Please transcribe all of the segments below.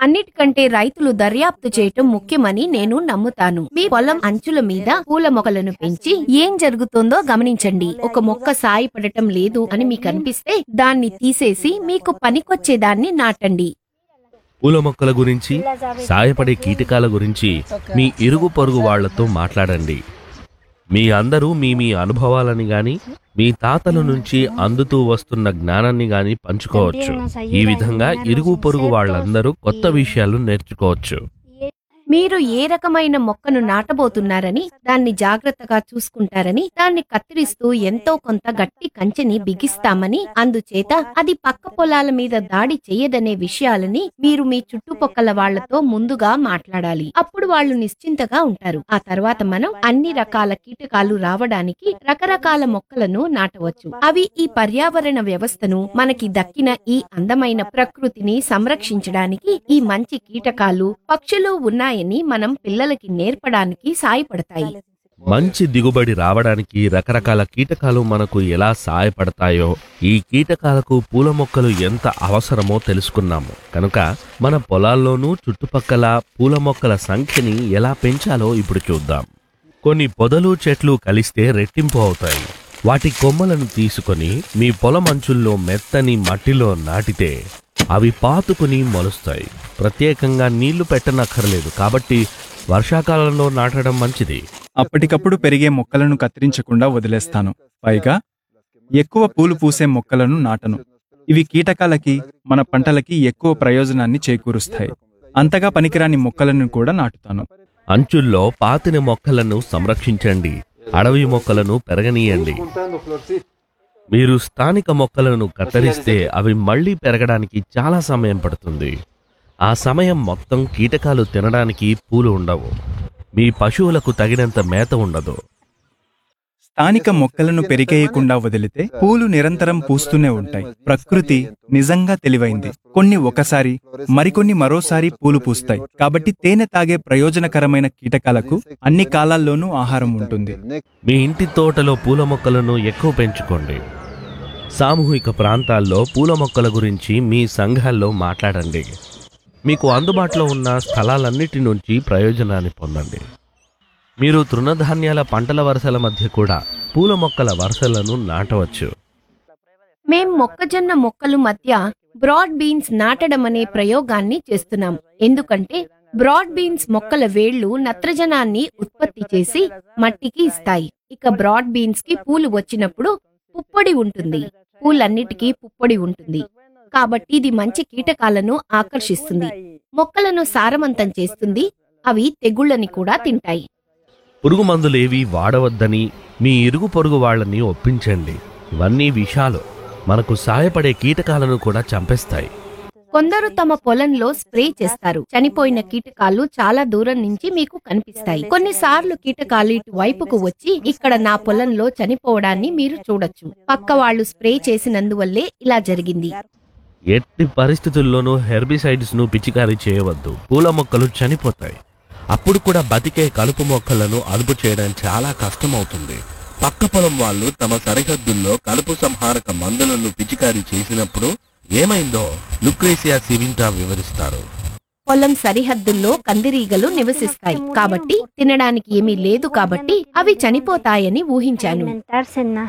అన్నిటికంటే రైతులు దర్యాప్తు చేయటం ముఖ్యమని నేను నమ్ముతాను మీ పొలం అంచుల మీద పూల మొక్కలను పెంచి ఏం జరుగుతుందో గమనించండి ఒక మొక్క సాయపడటం లేదు అని మీకు అనిపిస్తే దాన్ని తీసేసి మీకు పనికొచ్చేదాన్ని నాటండి పూల మొక్కల గురించి సాయపడే కీటకాల గురించి మీ ఇరుగు పొరుగు వాళ్లతో మాట్లాడండి మీ అందరూ మీ మీ అనుభవాలని గాని మీ తాతల నుంచి అందుతూ వస్తున్న జ్ఞానాన్ని గాని పంచుకోవచ్చు ఈ విధంగా ఇరుగు పొరుగు వాళ్ళందరూ కొత్త విషయాలు నేర్చుకోవచ్చు మీరు ఏ రకమైన మొక్కను నాటబోతున్నారని దాన్ని జాగ్రత్తగా చూసుకుంటారని దాన్ని కత్తిరిస్తూ ఎంతో కొంత గట్టి కంచెని బిగిస్తామని అందుచేత అది పక్క పొలాల మీద దాడి చేయదనే విషయాలని మీరు మీ చుట్టుపక్కల వాళ్లతో ముందుగా మాట్లాడాలి అప్పుడు వాళ్ళు నిశ్చింతగా ఉంటారు ఆ తర్వాత మనం అన్ని రకాల కీటకాలు రావడానికి రకరకాల మొక్కలను నాటవచ్చు అవి ఈ పర్యావరణ వ్యవస్థను మనకి దక్కిన ఈ అందమైన ప్రకృతిని సంరక్షించడానికి ఈ మంచి కీటకాలు పక్షులు ఉన్నాయని మనం పిల్లలకి నేర్పడానికి సాయపడతాయి మంచి దిగుబడి రావడానికి రకరకాల కీటకాలు మనకు ఎలా సహాయపడతాయో ఈ కీటకాలకు పూల మొక్కలు ఎంత అవసరమో తెలుసుకున్నాము కనుక మన పొలాల్లోనూ చుట్టుపక్కల పూల మొక్కల సంఖ్యని ఎలా పెంచాలో ఇప్పుడు చూద్దాం కొన్ని పొదలు చెట్లు కలిస్తే రెట్టింపు అవుతాయి వాటి కొమ్మలను తీసుకొని మీ పొలం అంచుల్లో మెత్తని మట్టిలో నాటితే అవి పాతుకుని మొలుస్తాయి ప్రత్యేకంగా నీళ్లు పెట్టనక్కర్లేదు కాబట్టి వర్షాకాలంలో నాటడం మంచిది అప్పటికప్పుడు పెరిగే మొక్కలను కత్తిరించకుండా వదిలేస్తాను పైగా ఎక్కువ పూలు పూసే మొక్కలను నాటను ఇవి కీటకాలకి మన పంటలకి ఎక్కువ ప్రయోజనాన్ని చేకూరుస్తాయి అంతగా పనికిరాని మొక్కలను కూడా నాటుతాను అంచుల్లో పాతిన మొక్కలను సంరక్షించండి అడవి మొక్కలను పెరగనీయండి మీరు స్థానిక మొక్కలను కత్తిరిస్తే అవి మళ్ళీ పెరగడానికి చాలా సమయం పడుతుంది ఆ సమయం మొత్తం కీటకాలు తినడానికి పూలు ఉండవు మీ పశువులకు తగినంత మేత ఉండదు స్థానిక మొక్కలను పెరిగేయకుండా వదిలితే పూలు నిరంతరం పూస్తూనే ఉంటాయి ప్రకృతి నిజంగా తెలివైంది కొన్ని ఒకసారి మరికొన్ని మరోసారి పూలు పూస్తాయి కాబట్టి తేనె తాగే ప్రయోజనకరమైన కీటకాలకు అన్ని కాలాల్లోనూ ఆహారం ఉంటుంది మీ ఇంటి తోటలో పూల మొక్కలను ఎక్కువ పెంచుకోండి సామూహిక ప్రాంతాల్లో పూల మొక్కల గురించి మీ సంఘాల్లో మాట్లాడండి మీకు అందుబాటులో ఉన్న స్థలాలన్నిటి నుంచి ప్రయోజనాన్ని పొందండి మీరు తృణధాన్యాల పంటల వరుసల మధ్య కూడా పూల మొక్కల వరుసలను నాటవచ్చు మేం మొక్కజొన్న మొక్కలు మధ్య బ్రాడ్ బీన్స్ నాటడం అనే ప్రయోగాన్ని చేస్తున్నాం ఎందుకంటే బ్రాడ్ బీన్స్ మొక్కల వేళ్లు నత్రజనాన్ని ఉత్పత్తి చేసి మట్టికి ఇస్తాయి ఇక బ్రాడ్ బీన్స్ కి పూలు వచ్చినప్పుడు పుప్పొడి ఉంటుంది పూలన్నిటికీ పుప్పొడి ఉంటుంది కాబట్టి ఇది మంచి కీటకాలను ఆకర్షిస్తుంది మొక్కలను సారవంతం చేస్తుంది అవి తెగుళ్ళని కూడా తింటాయి పురుగు మందులేవి వాడవద్దని మీ ఇరుగు పొరుగు వాళ్ళని ఒప్పించండి ఇవన్నీ విషాలు మనకు సాయపడే కీటకాలను కూడా చంపేస్తాయి కొందరు తమ పొలంలో స్ప్రే చేస్తారు చనిపోయిన కీటకాలు చాలా దూరం నుంచి మీకు కనిపిస్తాయి కొన్నిసార్లు కీటకాలు ఇటు వైపుకు వచ్చి ఇక్కడ నా పొలంలో చనిపోవడాన్ని మీరు చూడొచ్చు పక్క వాళ్ళు స్ప్రే చేసినందువల్లే ఇలా జరిగింది ఎట్టి పరిస్థితుల్లోనూ హెర్బిసైడ్స్ ను పిచికారీ చేయవద్దు పూల మొక్కలు చనిపోతాయి అప్పుడు కూడా బతికే కలుపు మొక్కలను అదుపు చేయడం చాలా కష్టమవుతుంది పక్క పొలం వాళ్ళు తమ సరిహద్దుల్లో కలుపు సంహారక మందులను పిచికారీ చేసినప్పుడు ఏమైందో లుక్రేసియా సివింటా వివరిస్తారు పొలం సరిహద్దుల్లో కందిరీగలు నివసిస్తాయి కాబట్టి తినడానికి ఏమీ లేదు కాబట్టి అవి చనిపోతాయని ఊహించాను alimentarse nada.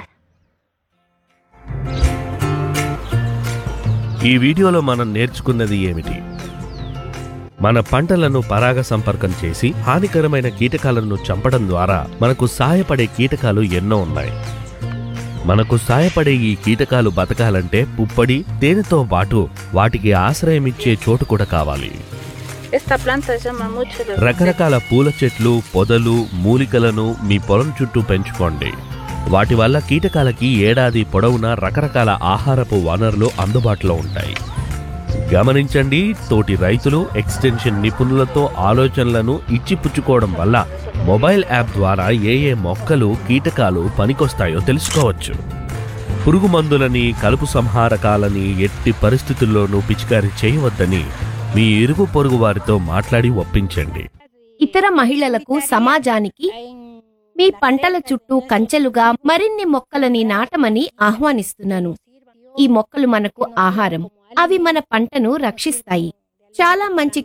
ఈ వీడియోలో మనం నేర్చుకున్నది ఏమిటి మన పంటలను పరాగ సంపర్కం చేసి హానికరమైన కీటకాలను చంపడం ద్వారా మనకు సహాయపడే కీటకాలు ఎన్నో ఉన్నాయి మనకు సాయపడే ఈ కీటకాలు బతకాలంటే పుప్పడి తేనెతో పాటు వాటికి ఆశ్రయమిచ్చే చోటు కూడా కావాలి Esta planta llama mucho la రకరకాల పూల చెట్లు పొదలు మూలికలను మీ పొలం చుట్టూ పెంచుకోండి వాటి వల్ల కీటకాలకి ఏడాది పొడవునా రకరకాల ఆహారపు వనరులు అందుబాటులో ఉంటాయి గమనించండి తోటి రైతులు ఎక్స్టెన్షన్ నిపుణులతో ఆలోచనలను ఇచ్చిపుచ్చుకోవడం వల్ల మొబైల్ యాప్ ద్వారా ఏ ఏ మొక్కలు కీటకాలు పనికొస్తాయో తెలుసుకోవచ్చు పురుగు మందులని కలుపు సంహారకాలని ఎట్టి పరిస్థితుల్లోనూ పిచికారీ చేయవద్దని మీ ఇరుగు పొరుగు వారితో మాట్లాడి ఒప్పించండి ఇతర మహిళలకు సమాజానికి మీ పంటల చుట్టూ కంచెలుగా మరిన్ని మొక్కలని నాటమని ఆహ్వానిస్తున్నాను ఈ మొక్కలు మనకు ఆహారం అవి మన పంటను రక్షిస్తాయి చాలా మంచి